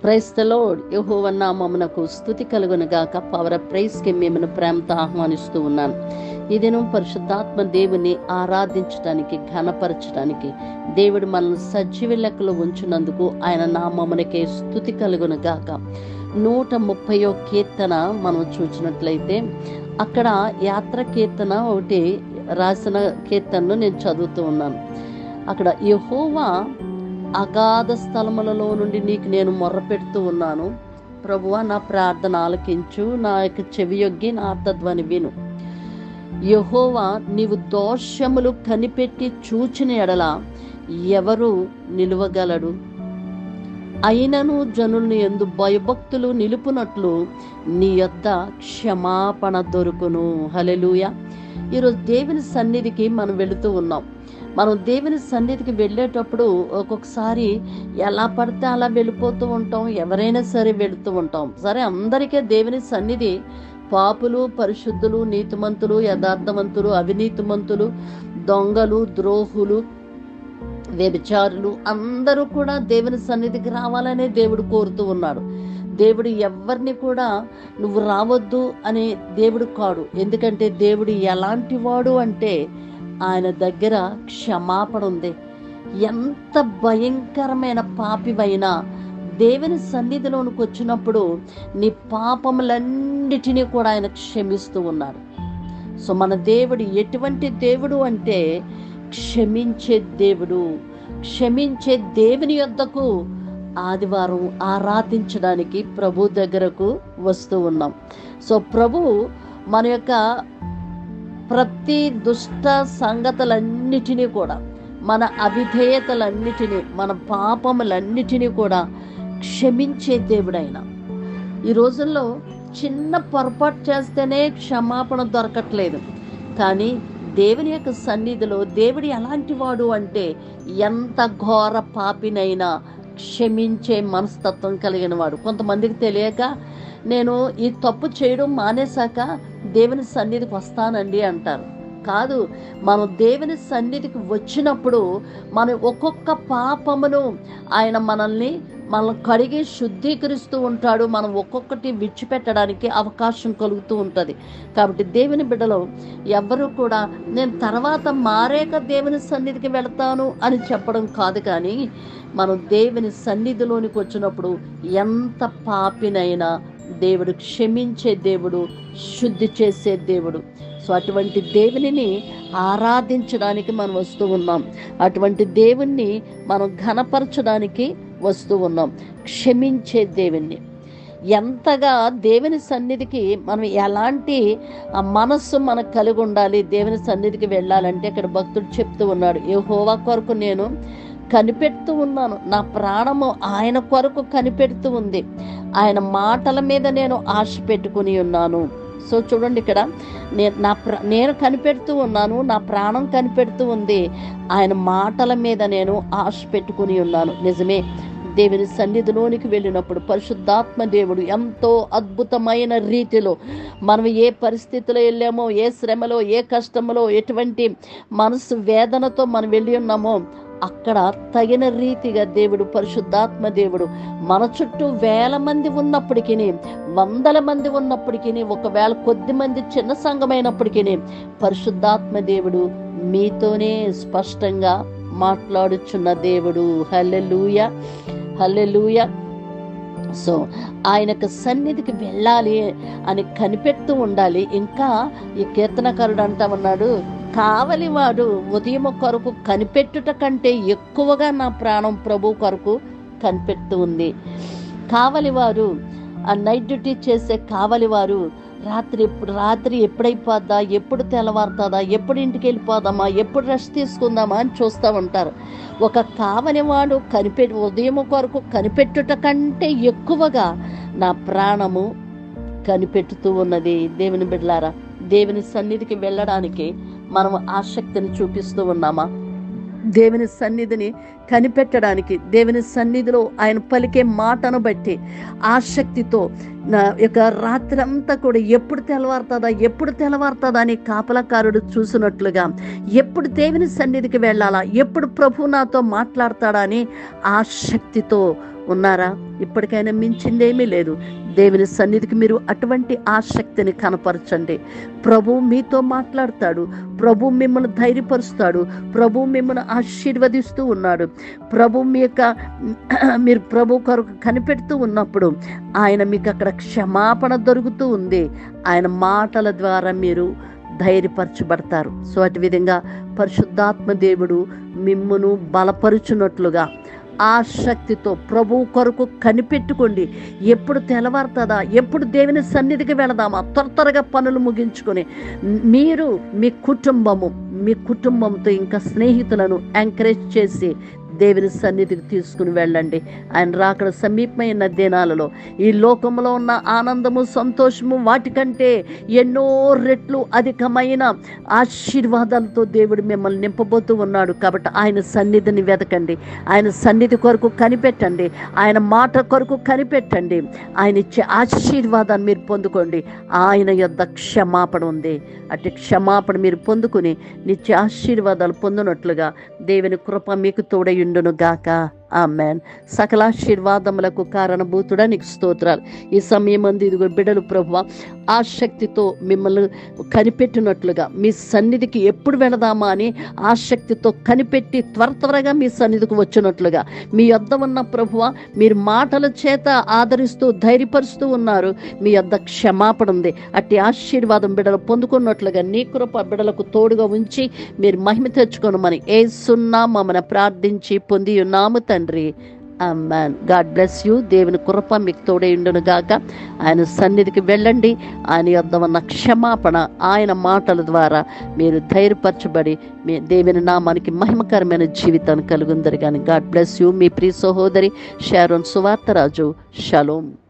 క్రైస్తలో యహోవ నామమునకు స్థుతి కలుగునుగాక పవర్ ప్రైజ్కి మిమ్మల్ని ప్రేమతో ఆహ్వానిస్తూ ఉన్నాను ఈ దినం పరిశుద్ధాత్మ దేవుని ఆరాధించడానికి ఘనపరచడానికి దేవుడు మనల్ని సజీవ లెక్కలో ఉంచినందుకు ఆయన నామమునకే స్థుతి కలుగునుగాక నూట ముప్పయో కీర్తన మనం చూసినట్లయితే అక్కడ యాత్ర కీర్తన ఒకటి రాసిన కీర్తనను నేను చదువుతూ ఉన్నాను అక్కడ యహోవా అగాధ స్థలములలో నుండి నీకు నేను మొర్రపెడుతూ ఉన్నాను ప్రభువా నా ప్రార్థన ఆలకించు నా యొక్క చెవియొగ్గి నా అర్థధ్వని విను యహోవా నీవు దోషములు కనిపెట్టి చూచిన ఎడల ఎవరు నిలువగలడు అయినను జనుల్ని ఎందు భయభక్తులు నిలుపునట్లు నీ యొద్ద క్షమాపణ దొరుకును హలెలుయ ఈరోజు దేవుని సన్నిధికి మనం వెళుతూ ఉన్నాం మనం దేవుని సన్నిధికి వెళ్ళేటప్పుడు ఒక్కొక్కసారి ఎలా పడితే అలా వెళ్ళిపోతూ ఉంటాం ఎవరైనా సరే వెళుతూ ఉంటాం సరే అందరికీ దేవుని సన్నిధి పాపులు పరిశుద్ధులు నీతిమంతులు యథార్థవంతులు అవినీతిమంతులు దొంగలు ద్రోహులు వ్యభిచారులు అందరూ కూడా దేవుని సన్నిధికి రావాలనే దేవుడు కోరుతూ ఉన్నాడు దేవుడు ఎవరిని కూడా నువ్వు రావద్దు అనే దేవుడు కాడు ఎందుకంటే దేవుడు ఎలాంటి వాడు అంటే ఆయన దగ్గర క్షమాపణ ఉంది ఎంత భయంకరమైన పాపివైనా దేవుని సన్నిధిలోనికి వచ్చినప్పుడు నీ పాపములన్నిటినీ కూడా ఆయన క్షమిస్తూ ఉన్నాడు సో మన దేవుడు ఎటువంటి దేవుడు అంటే క్షమించే దేవుడు క్షమించే దేవుని యొద్దకు ఆదివారం ఆరాధించడానికి ప్రభు దగ్గరకు వస్తూ ఉన్నాం సో ప్రభు మన యొక్క ప్రతి దుష్ట సంగతులన్నిటినీ కూడా మన అవిధేయతలన్నిటినీ మన పాపములన్నిటినీ కూడా క్షమించే దేవుడైన ఈ రోజుల్లో చిన్న పొరపాటు చేస్తేనే క్షమాపణ దొరకట్లేదు కానీ దేవుని యొక్క సన్నిధిలో దేవుడు ఎలాంటి వాడు అంటే ఎంత ఘోర పాపినైనా క్షమించే మనస్తత్వం కలిగిన వాడు కొంతమందికి తెలియక నేను ఈ తప్పు చేయడం మానేశాక దేవుని సన్నిధికి వస్తానండి అంటారు కాదు మనం దేవుని సన్నిధికి వచ్చినప్పుడు మన ఒక్కొక్క పాపమును ఆయన మనల్ని మనల్ని కడిగి శుద్ధీకరిస్తూ ఉంటాడు మనం ఒక్కొక్కటి విడిచిపెట్టడానికి అవకాశం కలుగుతూ ఉంటుంది కాబట్టి దేవుని బిడ్డలో ఎవ్వరూ కూడా నేను తర్వాత మారేక దేవుని సన్నిధికి వెళతాను అని చెప్పడం కాదు కానీ మనం దేవుని సన్నిధిలోనికి వచ్చినప్పుడు ఎంత పాపినైనా దేవుడు క్షమించే దేవుడు శుద్ధి చేసే దేవుడు సో అటువంటి దేవునిని ఆరాధించడానికి మనం వస్తూ ఉన్నాం అటువంటి దేవుణ్ణి మనం ఘనపరచడానికి వస్తూ ఉన్నాం క్షమించే దేవుణ్ణి ఎంతగా దేవుని సన్నిధికి మనం ఎలాంటి ఆ మనస్సు మనకు కలిగి ఉండాలి దేవుని సన్నిధికి వెళ్ళాలంటే ఇక్కడ భక్తుడు చెప్తూ ఉన్నాడు ఏ హోవా కొరకు నేను కనిపెడుతూ ఉన్నాను నా ప్రాణము ఆయన కొరకు కనిపెడుతూ ఉంది ఆయన మాటల మీద నేను ఆశ పెట్టుకుని ఉన్నాను సో చూడండి ఇక్కడ నేను నా ప్ర నేను కనిపెడుతూ ఉన్నాను నా ప్రాణం కనిపెడుతూ ఉంది ఆయన మాటల మీద నేను ఆశ పెట్టుకుని ఉన్నాను నిజమే దేవుని సన్నిధిలోనికి వెళ్ళినప్పుడు పరిశుద్ధాత్మ దేవుడు ఎంతో అద్భుతమైన రీతిలో మనం ఏ పరిస్థితిలో వెళ్ళామో ఏ శ్రమలో ఏ కష్టంలో ఎటువంటి మనసు వేదనతో మనం వెళ్ళి ఉన్నామో అక్కడ తగిన రీతిగా దేవుడు పరిశుద్ధాత్మ దేవుడు మన చుట్టూ వేల మంది ఉన్నప్పటికీ వందల మంది ఉన్నప్పటికీ ఒకవేళ కొద్ది మంది చిన్న సంఘమైనప్పటికీ పరిశుద్ధాత్మ దేవుడు మీతోనే స్పష్టంగా మాట్లాడుచున్న దేవుడు హల్లెలూయ హల్లెలూయ సో ఆయనకు సన్నిధికి వెళ్ళాలి అని కనిపెడుతూ ఉండాలి ఇంకా ఈ కీర్తనకారుడు అంటా ఉన్నాడు కావలివాడు ఉదయం కొరకు కనిపెట్టుట కంటే ఎక్కువగా నా ప్రాణం ప్రభు కొరకు కనిపెడుతూ ఉంది కావలివారు ఆ నైట్ డ్యూటీ చేసే కావలివారు రాత్రి ఎప్పుడు రాత్రి ఎప్పుడైపోద్దా ఎప్పుడు తెల్లవారుతుందా ఎప్పుడు ఇంటికి వెళ్ళిపోదామా ఎప్పుడు రెస్ట్ తీసుకుందామా అని చూస్తూ ఉంటారు ఒక కావలివాడు కనిపె ఉదయం కొరకు కనిపెట్టుట కంటే ఎక్కువగా నా ప్రాణము కనిపెట్టుతూ ఉన్నది దేవుని బిడ్డలారా దేవుని సన్నిధికి వెళ్ళడానికి మనం ఆసక్తిని చూపిస్తూ ఉన్నామా దేవుని సన్నిధిని కనిపెట్టడానికి దేవుని సన్నిధిలో ఆయన పలికే మాటను బట్టి ఆసక్తితో నా యొక్క రాత్రి అంతా కూడా ఎప్పుడు తెల్లవారుతుందా ఎప్పుడు తెల్లవారుతుందా అని కాపలకారుడు చూసినట్లుగా ఎప్పుడు దేవుని సన్నిధికి వెళ్ళాలా ఎప్పుడు ప్రభు నాతో మాట్లాడతాడా అని ఆసక్తితో ఉన్నారా ఇప్పటికైనా మించిందేమీ లేదు దేవుని సన్నిధికి మీరు అటువంటి ఆసక్తిని కనపరచండి ప్రభు మీతో మాట్లాడతాడు ప్రభు మిమ్మల్ని ధైర్యపరుస్తాడు ప్రభు మిమ్మల్ని ఆశీర్వదిస్తూ ఉన్నాడు ప్రభు మీ యొక్క మీరు ప్రభు కొరకు కనిపెడుతూ ఉన్నప్పుడు ఆయన మీకు అక్కడ క్షమాపణ దొరుకుతూ ఉంది ఆయన మాటల ద్వారా మీరు ధైర్యపరచబడతారు సో అటు విధంగా పరిశుద్ధాత్మ దేవుడు మిమ్మును బలపరుచున్నట్లుగా ఆసక్తితో ప్రభు కొరకు కనిపెట్టుకోండి ఎప్పుడు తెలవారుతుందా ఎప్పుడు దేవుని సన్నిధికి వెళదామా త్వర త్వరగా పనులు ముగించుకొని మీరు మీ కుటుంబము మీ కుటుంబంతో ఇంకా స్నేహితులను ఎంకరేజ్ చేసి దేవుని సన్నిధికి తీసుకుని వెళ్ళండి ఆయన రాకడ సమీపమైన దినాలలో ఈ లోకంలో ఉన్న ఆనందము సంతోషము వాటికంటే ఎన్నో రెట్లు అధికమైన ఆశీర్వాదాలతో దేవుడు మిమ్మల్ని నింపబోతూ ఉన్నాడు కాబట్టి ఆయన సన్నిధిని వెతకండి ఆయన సన్నిధి కొరకు కనిపెట్టండి ఆయన మాట కొరకు కనిపెట్టండి ఆయన ఇచ్చే ఆశీర్వాదాన్ని మీరు పొందుకోండి ఆయన యొద్ద క్షమాపణ ఉంది అటు క్షమాపణ మీరు పొందుకుని నిత్య ఆశీర్వాదాలు పొందినట్లుగా దేవుని కృప మీకు తోడయుండును గాక ఆమెన్ సకలాశీర్వాదములకు కారణభూతుడా నీకు స్తోత్రాలు ఈ సమయం అందు ఇదిగో బిడలు ప్రభు ఆసక్తితో మిమ్మల్ని కనిపెట్టినట్లుగా మీ సన్నిధికి ఎప్పుడు వెళదామా అని ఆసక్తితో కనిపెట్టి త్వర త్వరగా మీ సన్నిధికి వచ్చినట్లుగా మీ యొద్ద ఉన్న ప్రభువ మీరు మాటల చేత ఆదరిస్తూ ధైర్యపరుస్తూ ఉన్నారు మీ యొద్ద క్షమాపణ ఉంది అట్టి ఆశీర్వాదం బిడలు పొందుకున్నట్లుగా నీ కృప బిడలకు తోడుగా ఉంచి మీరు మహిమ తెచ్చుకోనమని ఏ సున్నా మమ్మల్ని ప్రార్థించి పొంది ఉన్నాము తండ్రి అమ్మాన్ గాడ్ బ్లెస్ యూ దేవుని కృప మీకు తోడే ఉండును గాక ఆయన సన్నిధికి వెళ్ళండి ఆయన యొద్ద ఉన్న క్షమాపణ ఆయన మాటల ద్వారా మీరు ధైర్యపరచబడి మీ దేవుని నామానికి మహిమకరమైన జీవితాన్ని కలుగుందరు కానీ గాడ్ బ్లెస్ యూ మీ ప్రియ సహోదరి షారోన్ సువార్తరాజు షలోం